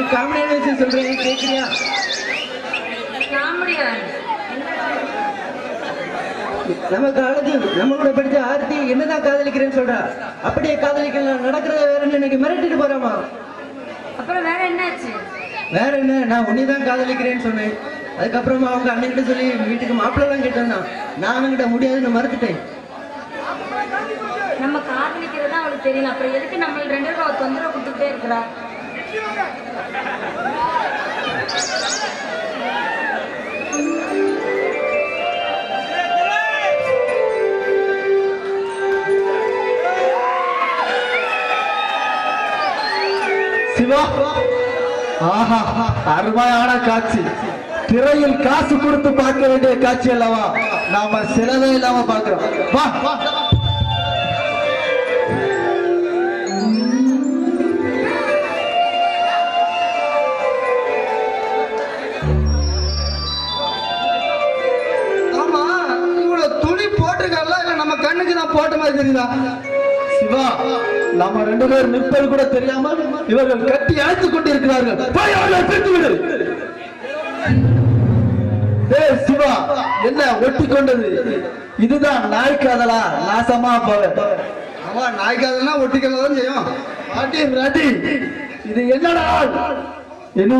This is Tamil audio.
காமெடியான விஷயம் சொல்றேன் கேக்குறியா காமெடியா நம்ம காலேஜ் நம்ம கூட படிச்ச ஆர்த்தி என்னதான் காதலிக்கிறேன்னு சொல்றா அப்படியே காதலிக்கலாம் நடக்கிறத வேற என்ன இன்னைக்கு மிரட்டிட்டு போறாமா அப்புறம் வேற என்னாச்சு வேற என்ன நான் உன்னை தான் காதலிக்கிறேன்னு சொன்னேன் அதுக்கப்புறமா அவங்க அண்ணன்கிட்ட சொல்லி வீட்டுக்கு மாப்பிள்ளலாம் கேட்டேன் நான் அவன்கிட்ட முடியாதுன்னு மறுத்துட்டேன் நம்ம காதலிக்கிறது தான் அவளுக்கு தெரியல அப்புறம் எதுக்கு நம்ம ரெண்டு பேரும் அவ தொந்தரவு கொடுத்துட்டே இருக்கிறா சிவா ஆஹா அருமையான காட்சி திரையில் காசு கொடுத்து பார்க்க வேண்டிய காட்சி அல்லவா நாம செலவே இல்லாம பார்க்கிறோம் வா ஆமா இவ்வளவு துணி போட்டிருக்கால இல்ல நம்ம கண்ணுக்கு தான் போட்ட மாதிரி தெரியுதா சிவா நம்ம ரெண்டு பேர் நிற்பது கூட தெரியாமல் இவர்கள் கட்டி அழைத்துக் கொண்டிருக்கிறார்கள் போய் அவர்களை பிரித்து விடு ஏய் சிவா என்ன ஒட்டி கொண்டது இதுதான் நாய் காதலா நாசமா போவேன் அவ நாய்க்காதெல்லாம் ஒட்டிக்கலாம் தான் செய்யும் பாட்டி ராட்டி இது என்னடா என்ன